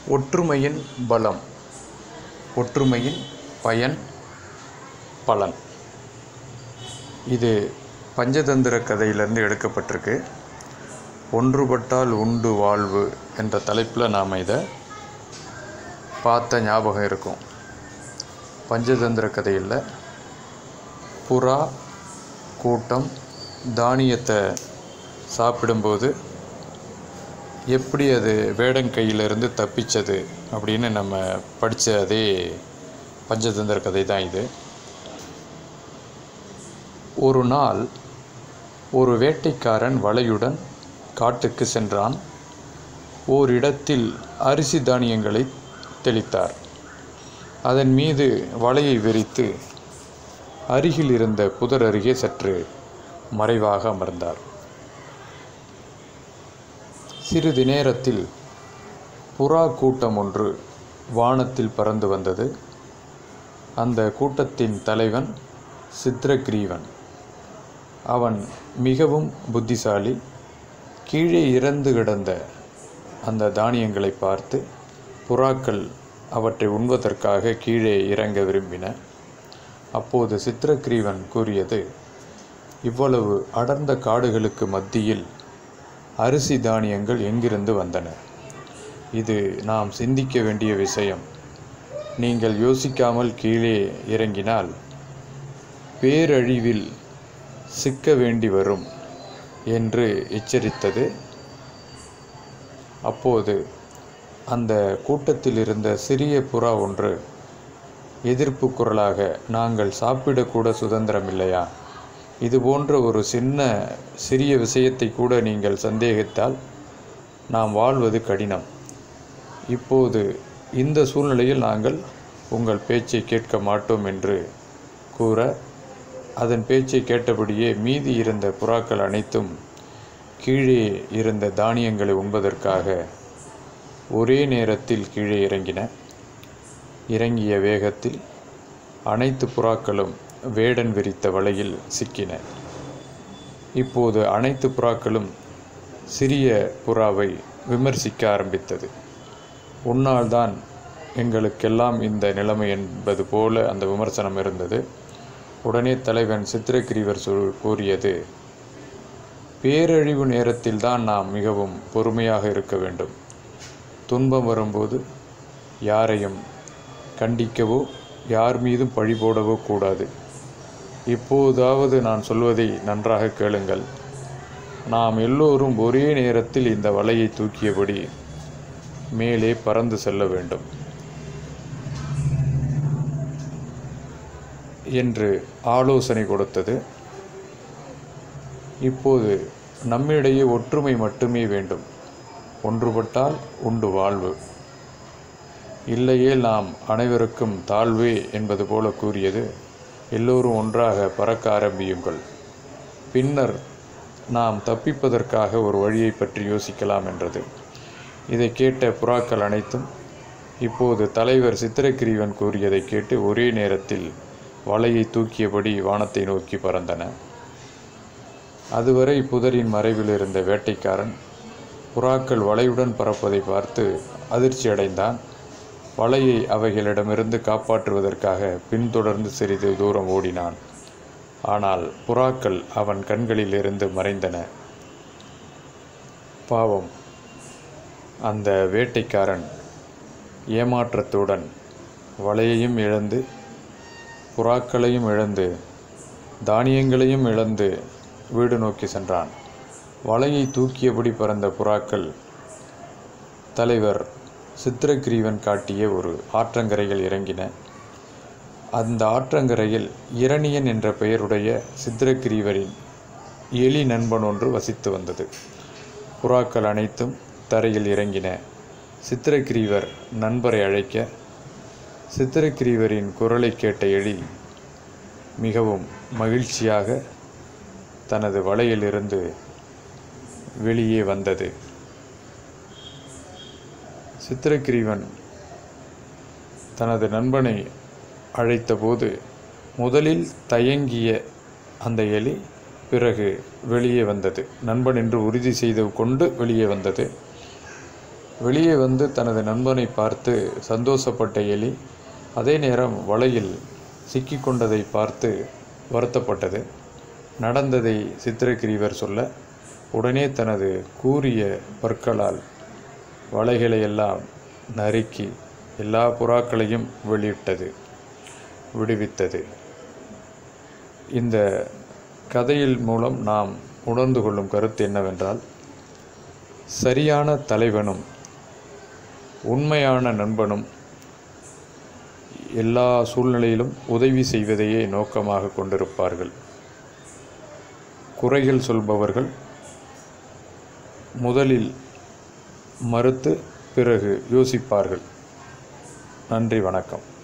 ஒற்றுமையின் பலம் ஒற்றுமையின் பயன் பலன் இது பஞ்சதந்திர கதையிலேருந்து எடுக்கப்பட்டிருக்கு ஒன்றுபட்டால் உண்டு வாழ்வு என்ற தலைப்பில் நாம் இதை பார்த்த ஞாபகம் இருக்கும் பஞ்சதந்திர கதையில் புறா கூட்டம் தானியத்தை சாப்பிடும்போது எப்படி அது வேடங்கையிலிருந்து தப்பிச்சது அப்படின்னு நம்ம படித்த அதே பஞ்சதந்திர கதை தான் இது ஒரு நாள் ஒரு வேட்டைக்காரன் வலையுடன் காட்டுக்கு சென்றான் ஓரிடத்தில் அரிசி தானியங்களை தெளித்தார் அதன் மீது வலையை விரித்து அருகில் இருந்த புதர் அருகே சற்று மறைவாக அமர்ந்தார் சிறிது நேரத்தில் புறா கூட்டம் ஒன்று வானத்தில் பறந்து வந்தது அந்த கூட்டத்தின் தலைவன் சித்ரகிரீவன் அவன் மிகவும் புத்திசாலி கீழே இறந்து கிடந்த அந்த தானியங்களை பார்த்து புறாக்கள் அவற்றை உண்பதற்காக கீழே இறங்க விரும்பின அப்போது சித்திரகிரீவன் கூறியது இவ்வளவு அடர்ந்த காடுகளுக்கு மத்தியில் அரிசி தானியங்கள் எங்கிருந்து வந்தன இது நாம் சிந்திக்க வேண்டிய விஷயம் நீங்கள் யோசிக்காமல் கீழே இறங்கினால் பேரழிவில் சிக்க வேண்டி வரும் என்று எச்சரித்தது அப்போது அந்த கூட்டத்தில் இருந்த சிறிய புறா ஒன்று எதிர்ப்பு குரலாக நாங்கள் சாப்பிடக்கூட சுதந்திரம் இல்லையா இது போன்ற ஒரு சின்ன சிறிய விஷயத்தை கூட நீங்கள் சந்தேகித்தால் நாம் வாழ்வது கடினம் இப்போது இந்த சூழ்நிலையில் நாங்கள் உங்கள் பேச்சை கேட்க மாட்டோம் என்று கூற அதன் பேச்சை கேட்டபடியே மீதி இருந்த புறாக்கள் அனைத்தும் கீழே இருந்த தானியங்களை உண்பதற்காக ஒரே நேரத்தில் கீழே இறங்கின இறங்கிய வேகத்தில் அனைத்து புறாக்களும் வேடன் விரித்த வலையில் சிக்கின இப்போது அனைத்து புறாக்களும் சிறிய புறாவை விமர்சிக்க ஆரம்பித்தது உன்னால் தான் எங்களுக்கெல்லாம் இந்த நிலைமை என்பது போல அந்த விமர்சனம் இருந்தது உடனே தலைவன் சித்திரகிரீவர் சொல் கூறியது பேரழிவு நேரத்தில் தான் நாம் மிகவும் பொறுமையாக இருக்க வேண்டும் துன்பம் வரும்போது யாரையும் கண்டிக்கவோ யார் மீதும் பழி போடவோ கூடாது இப்போதாவது நான் சொல்வதை நன்றாக கேளுங்கள் நாம் எல்லோரும் ஒரே நேரத்தில் இந்த வலையை தூக்கியபடி மேலே பறந்து செல்ல வேண்டும் என்று ஆலோசனை கொடுத்தது இப்போது நம்மிடையே ஒற்றுமை மட்டுமே வேண்டும் ஒன்றுபட்டால் உண்டு வாழ்வு இல்லையே நாம் அனைவருக்கும் தாழ்வே என்பது போல கூறியது எல்லோரும் ஒன்றாக பறக்க ஆரம்பியுங்கள் பின்னர் நாம் தப்பிப்பதற்காக ஒரு வழியை பற்றி யோசிக்கலாம் என்றது இதை கேட்ட புறாக்கள் அனைத்தும் இப்போது தலைவர் சித்திரகிரீவன் கூறியதை கேட்டு ஒரே நேரத்தில் வலையை தூக்கியபடி வானத்தை நோக்கி பறந்தன அதுவரை புதரின் மறைவில் இருந்த வேட்டைக்காரன் புறாக்கள் வலையுடன் பறப்பதை பார்த்து அதிர்ச்சி அடைந்தான் வலையை அவைகளிடமிருந்து காப்பாற்றுவதற்காக பின்தொடர்ந்து சிறிது தூரம் ஓடினான் ஆனால் புறாக்கள் அவன் கண்களிலிருந்து மறைந்தன பாவம் அந்த வேட்டைக்காரன் ஏமாற்றத்துடன் வலையையும் இழந்து புறாக்களையும் இழந்து தானியங்களையும் இழந்து வீடு நோக்கி சென்றான் வலையை தூக்கியபடி பறந்த புறாக்கள் தலைவர் சித்திரகிரீவன் காட்டிய ஒரு ஆற்றங்கரையில் இறங்கின அந்த ஆற்றங்கரையில் இரணியன் என்ற பெயருடைய சித்திரகிரீவரின் எலி நண்பன் ஒன்று வசித்து வந்தது புறாக்கள் அனைத்தும் தரையில் இறங்கின சித்திரகிரீவர் நண்பரை அழைக்க சித்திரகிரீவரின் குரலை கேட்ட எலி மிகவும் மகிழ்ச்சியாக தனது வலையிலிருந்து வெளியே வந்தது சித்திரகிரீவன் தனது நண்பனை அழைத்தபோது முதலில் தயங்கிய அந்த எலி பிறகு வெளியே வந்தது நண்பன் என்று உறுதி செய்து கொண்டு வெளியே வந்தது வெளியே வந்து தனது நண்பனை பார்த்து சந்தோஷப்பட்ட எலி அதே நேரம் வலையில் சிக்கிக்கொண்டதை பார்த்து வருத்தப்பட்டது நடந்ததை சித்திரகிரீவர் சொல்ல உடனே தனது கூரிய பற்களால் வலைகளை எல்லாம் நறுக்கி எல்லா புறாக்களையும் வெளியிட்டது விடுவித்தது இந்த கதையில் மூலம் நாம் உணர்ந்து கொள்ளும் கருத்து என்னவென்றால் சரியான தலைவனும் உண்மையான நண்பனும் எல்லா சூழ்நிலையிலும் உதவி செய்வதையே நோக்கமாக கொண்டிருப்பார்கள் குறைகள் சொல்பவர்கள் முதலில் மறுத்து பிறகு யோசிப்பார்கள் நன்றி வணக்கம்